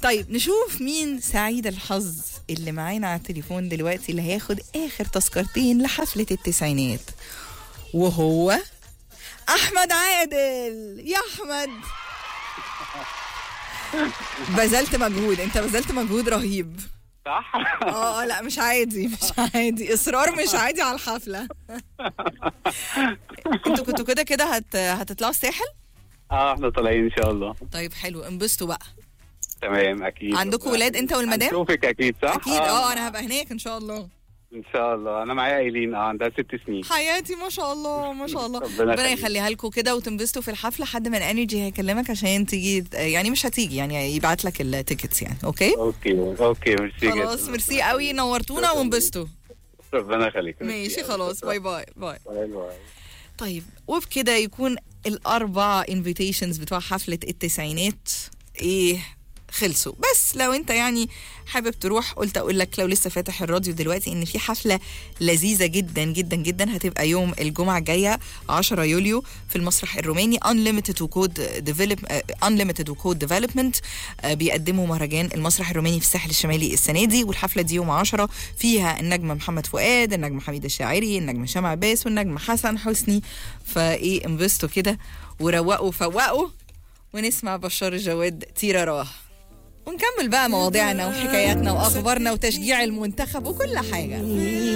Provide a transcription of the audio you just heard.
طيب نشوف مين سعيد الحظ اللي معانا على التليفون دلوقتي اللي هياخد اخر تذكرتين لحفله التسعينات وهو احمد عادل يا احمد بذلت مجهود انت بذلت مجهود رهيب صح اه آه، لا مش عادي مش عادي اصرار مش عادي على الحفله انتوا كنتوا كده كده هت... هتطلعوا الساحل اه احنا طالعين ان شاء الله طيب حلو انبسطوا بقى تمام اكيد عندكم ولاد انت والمدام هنشوفك اكيد صح اكيد اه انا هبقى هناك ان شاء الله ان شاء الله انا معايا ايلين اه عندها ست سنين حياتي ما شاء الله ما شاء الله ربنا ربنا يخليك. يخليها لكم كده وتنبسطوا في الحفله حد من انرجي هيكلمك عشان تيجي يعني مش هتيجي يعني يبعت لك التيكتس يعني اوكي اوكي اوكي ميرسي خلاص جدا. ميرسي قوي نورتونا وانبسطوا ربنا يخليك ماشي خلاص باي باي باي باي باي طيب وبكده يكون الاربع انفيتيشنز بتوع حفله التسعينات ايه خلصوا بس لو انت يعني حابب تروح قلت اقول لك لو لسه فاتح الراديو دلوقتي ان في حفله لذيذه جدا جدا جدا هتبقى يوم الجمعه الجايه 10 يوليو في المسرح الروماني Unlimited وكود ديفلوب Unlimited وكود ديفلوبمنت بيقدموا مهرجان المسرح الروماني في الساحل الشمالي السنه دي والحفله دي يوم 10 فيها النجم محمد فؤاد النجم حميد الشاعري النجم هشام عباس والنجم حسن حسني فايه انبسطوا كده وروقوا وفوقوا ونسمع بشار الجواد تيرا راه ونكمل بقى مواضيعنا وحكاياتنا واخبارنا وتشجيع المنتخب وكل حاجه